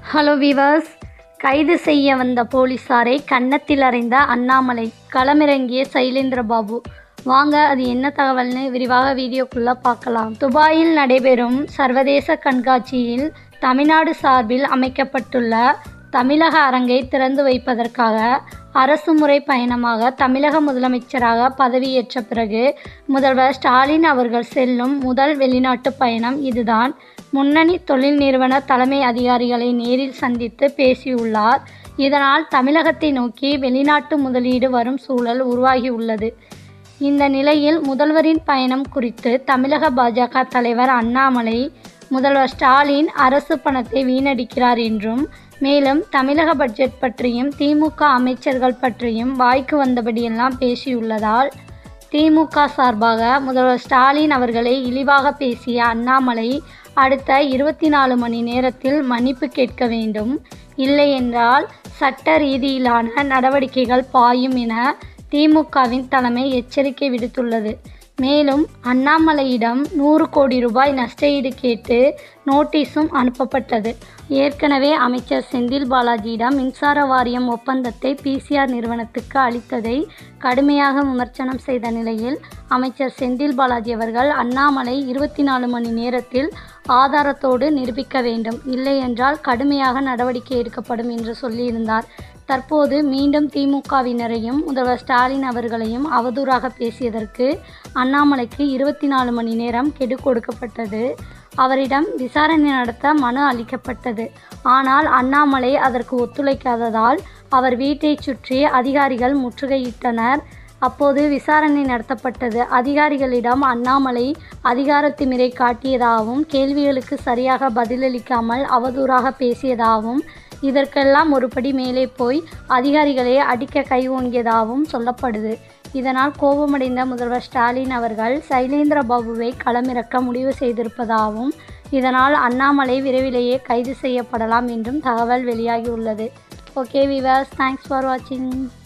hello viewers கைது செய்ய வந்த போலீசாரை கன்னத்தில் அறைந்த அண்ணாமலை களமிறங்கிய சைலேந்திரபாபு வாங்க அது என்ன தகவல்னு விரிவாக வீடியோக்குள்ளே பார்க்கலாம் துபாயில் நடைபெறும் சர்வதேச கண்காட்சியில் தமிழ்நாடு சார்பில் அமைக்கப்பட்டுள்ள தமிழக அரங்கை திறந்து வைப்பதற்காக அரசு முறை பயணமாக தமிழக முதலமைச்சராக பதவியேற்ற பிறகு முதல்வர் ஸ்டாலின் அவர்கள் செல்லும் முதல் வெளிநாட்டு பயணம் இதுதான் முன்னணி தொழில் நிறுவன தலைமை அதிகாரிகளை நேரில் சந்தித்து பேசியுள்ளார் இதனால் தமிழகத்தை நோக்கி வெளிநாட்டு முதலீடு வரும் சூழல் உருவாகியுள்ளது இந்த நிலையில் முதல்வரின் பயணம் குறித்து தமிழக பாஜக தலைவர் அண்ணாமலை முதல்வர் ஸ்டாலின் அரசு பணத்தை வீணடிக்கிறார் என்றும் மேலும் தமிழக பட்ஜெட் பற்றியும் திமுக அமைச்சர்கள் பற்றியும் வாய்க்கு வந்தபடியெல்லாம் பேசியுள்ளதால் திமுக சார்பாக முதல்வர் ஸ்டாலின் அவர்களை இழிவாக பேசிய அண்ணாமலை அடுத்த இருபத்தி நாலு மணி நேரத்தில் மன்னிப்பு கேட்க வேண்டும் இல்லை என்றால் சட்ட ரீதியிலான நடவடிக்கைகள் பாயும் என திமுகவின் தலைமை எச்சரிக்கை விடுத்துள்ளது மேலும் அண்ணாமலையிடம் நூறு கோடி ரூபாய் நஷ்டஈடு கேட்டு நோட்டீஸும் அனுப்பப்பட்டது ஏற்கனவே அமைச்சர் செந்தில் பாலாஜியிடம் மின்சார வாரியம் ஒப்பந்தத்தை பிசிஆர் நிறுவனத்துக்கு அளித்ததை கடுமையாக விமர்சனம் செய்த நிலையில் அமைச்சர் செந்தில் பாலாஜி அவர்கள் அண்ணாமலை இருபத்தி நாலு மணி நேரத்தில் ஆதாரத்தோடு நிரூபிக்க வேண்டும் இல்லையென்றால் கடுமையாக நடவடிக்கை எடுக்கப்படும் என்று சொல்லியிருந்தார் தற்போது மீண்டும் திமுகவினரையும் முதல்வர் ஸ்டாலின் அவர்களையும் அவதூறாக பேசியதற்கு அண்ணாமலைக்கு இருபத்தி நாலு மணி நேரம் கெடு கொடுக்கப்பட்டது அவரிடம் விசாரணை நடத்த மனு அளிக்கப்பட்டது ஆனால் அண்ணாமலை அதற்கு ஒத்துழைக்காததால் அவர் வீட்டை சுற்றி அதிகாரிகள் முற்றுகையிட்டனர் அப்போது விசாரணை நடத்தப்பட்டது அதிகாரிகளிடம் அண்ணாமலை அதிகார திமிரை காட்டியதாகவும் கேள்விகளுக்கு சரியாக பதிலளிக்காமல் அவதூறாக பேசியதாகவும் இதற்கெல்லாம் ஒருபடி மேலே போய் அதிகாரிகளை அடிக்க கை ஓங்கியதாகவும் சொல்லப்படுது இதனால் கோபமடைந்த முதல்வர் ஸ்டாலின் அவர்கள் சைலேந்திர பாபுவை களமிறக்க முடிவு செய்திருப்பதாகவும் இதனால் அண்ணாமலை விரைவிலேயே கைது செய்யப்படலாம் என்றும் தகவல் வெளியாகியுள்ளது ஓகே விவாஸ் தேங்க்ஸ் ஃபார் வாட்சிங்